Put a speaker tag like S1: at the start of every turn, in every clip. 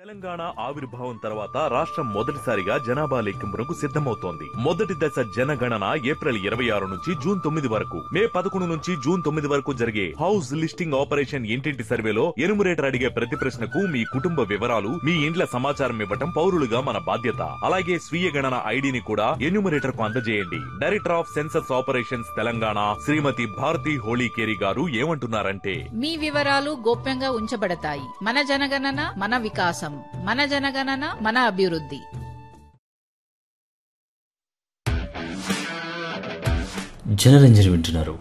S1: తెలంగాణ ఆవిర్భావం తర్వాత రాష్ట్రం మొదటిసారిగా జనాభా లెక్కింపునకు సిద్ధమవుతోంది మొదటి దశ జనగణన ఏప్రిల్ ఇరవై ఆరు నుంచి జూన్ తొమ్మిది వరకు మే పదకొండు నుంచి జూన్ తొమ్మిది వరకు జరిగే హౌస్ లిస్టింగ్ ఆపరేషన్ ఇంటింటి సర్వేలో ఎనుమరేటర్ అడిగే ప్రతి ప్రశ్నకు మీ కుటుంబ వివరాలు మీ ఇండ్ల సమాచారం ఇవ్వటం పౌరులుగా మన బాధ్యత అలాగే స్వీయ గణన ఐడిని కూడా ఎన్యూమరేటర్ కు అందజేయండి director of census operations Telangana Srimathi Bharathi Holikeri garu ఏమంటున్నారంటే
S2: మీ వివరాలు గోప్యంగా ఉంచబడతాయి మన జనగణన మన వికాసం మన జనగణన మన అభివృద్ధి
S3: జనరంజని వింటున్నారు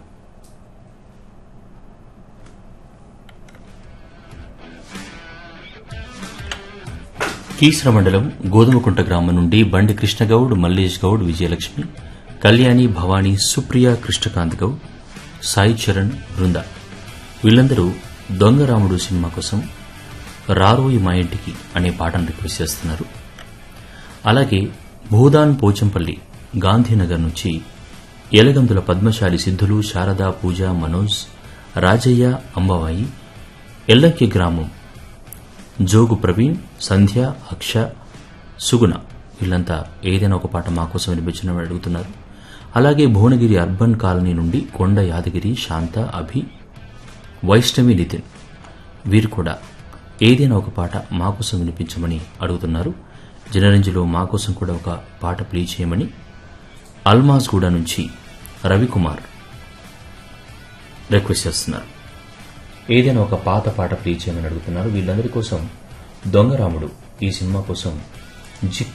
S3: కీసర మండలం గోధుమకుంట గ్రామం నుండి బండి కృష్ణగౌడ్ మల్లేష్ గౌడ్ విజయలక్ష్మి కళ్యాణి భవానీ సుప్రియ కృష్ణకాంత్ గౌడ్ సాయి చరణ్ బృంద వీళ్ళందరూ దొంగరాముడు సినిమా కోసం రారోయి మా ఇంటికి అనే పాటను రిక్వెస్ట్ చేస్తున్నారు అలాగే భూదాన్ పోచంపల్లి గాంధీనగర్ నుంచి ఎలగందుల పద్మశాలి సిద్ధులు శారదా పూజ మనోజ్ రాజయ్య అంబవాయి ఎల్లంకి గ్రామం జోగు ప్రవీణ్ సంధ్య అక్ష సుగుణ వీళ్ళంతా ఏదైనా ఒక పాట మా కోసం వినిపించమని అడుగుతున్నారు అలాగే భువనగిరి అర్బన్ కాలనీ నుండి కొండ యాదగిరి శాంత అభి వైష్ణవి నితిన్ వీరు కూడా ఏదైనా ఒక పాట మా కోసం వినిపించమని అడుగుతున్నారు జనరంజులో మా కోసం కూడా ఒక పాట ప్లే చేయమని అల్మాజ్గూడ నుంచి రవికుమార్ రిక్వెస్ట్ చేస్తున్నారు ఏదైనా ఒక పాత పాట ప్లే చేయమని అడుగుతున్నారు వీళ్ళందరి కోసం దొంగరాముడు ఈ సినిమా కోసం జి